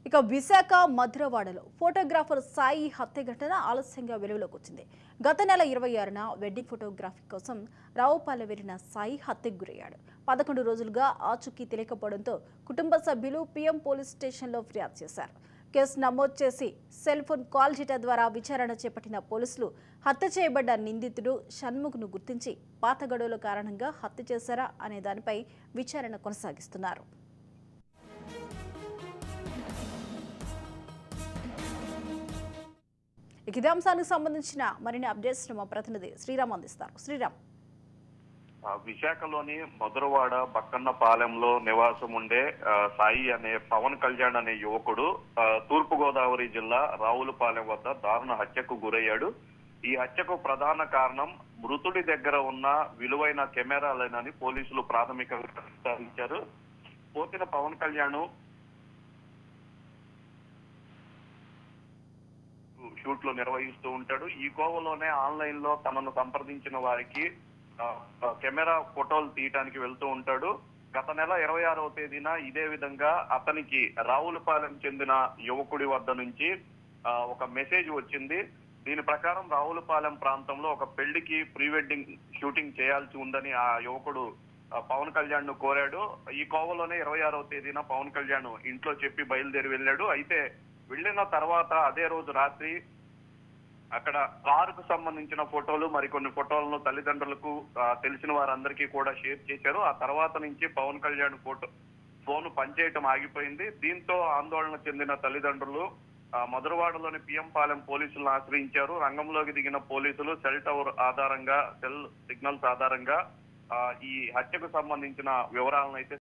ఇక విశాఖ మధురవాడలో ఫోటోగ్రాఫర్ సాయి హత్య ఘటన ఆలస్యంగా వెలుగులోకి వచ్చింది గత నెల ఇరవై ఆరున వెడ్డింగ్ ఫోటోగ్రఫీ కోసం రావుపాలెం వెళ్లిన సాయి హత్యకు గురయ్యాడు పదకొండు రోజులుగా ఆచూకీ తెలియకపోవడంతో కుటుంబ సభ్యులు పీఎం పోలీస్ స్టేషన్లో ఫిర్యాదు చేశారు కేసు నమోదు చేసి సెల్ ఫోన్ కాల్ డేటా ద్వారా విచారణ చేపట్టిన పోలీసులు హత్య చేయబడ్డ నిందితుడు షణ్ముఖ్ను గుర్తించి పాత గడువుల కారణంగా హత్య చేశారా అనే దానిపై విచారణ కొనసాగిస్తున్నారు ఇక ఇదే అంశానికి సంబంధించిన మరిన్ని అప్డేట్స్ మా ప్రతినిధి శ్రీరామ్ అందిస్తారు శ్రీరామ్ ఆ, విశాఖలోని మధురవాడ బక్కన్నపాలెంలో నివాసం ఉండే ఆ, సాయి అనే పవన్ కళ్యాణ్ అనే యువకుడు ఆ, తూర్పు గోదావరి జిల్లా రావులపాలెం వద్ద దారుణ హత్యకు గురయ్యాడు ఈ హత్యకు ప్రధాన కారణం మృతుడి దగ్గర ఉన్న విలువైన కెమెరాలేనని పోలీసులు ప్రాథమికంగా నిర్ధారించారు పోతిన పవన్ కళ్యాణ్ షూట్లు నిర్వహిస్తూ ఉంటాడు ఈ కోవలోనే ఆన్లైన్ లో తనను సంప్రదించిన వారికి ఆ, ఆ, కెమెరా ఫోటోలు తీయడానికి వెళ్తూ ఉంటాడు గత నెల ఇరవై ఆరవ తేదీన ఇదే విధంగా అతనికి రావులపాలెం చెందిన యువకుడి వద్ద నుంచి ఆ, ఒక మెసేజ్ వచ్చింది దీని ప్రకారం రావులపాలెం ప్రాంతంలో ఒక పెళ్లికి ప్రీ వెడ్డింగ్ షూటింగ్ చేయాల్సి ఉందని ఆ యువకుడు ఆ, పవన్ కళ్యాణ్ ను కోరాడు ఈ కోవలోనే ఇరవై ఆరవ తేదీన పవన్ కళ్యాణ్ ఇంట్లో చెప్పి బయలుదేరి వెళ్ళాడు అయితే వెళ్ళిన తర్వాత అదే రోజు రాత్రి అక్కడ కారుకు సంబంధించిన ఫోటోలు మరికొన్ని ఫోటోలను తల్లిదండ్రులకు ఆ, తెలిసిన వారందరికీ కూడా షేర్ చేశారు ఆ తర్వాత నుంచి పవన్ కళ్యాణ్ ఫోటో ఫోన్ పనిచేయటం ఆగిపోయింది దీంతో ఆందోళన చెందిన తల్లిదండ్రులు ఆ, మధురవాడలోని పిఎం పాలెం పోలీసులను ఆశ్రయించారు రంగంలోకి దిగిన పోలీసులు సెల్ టవర్ ఆధారంగా సెల్ సిగ్నల్స్ ఆధారంగా ఆ, ఈ హత్యకు సంబంధించిన వివరాలను అయితే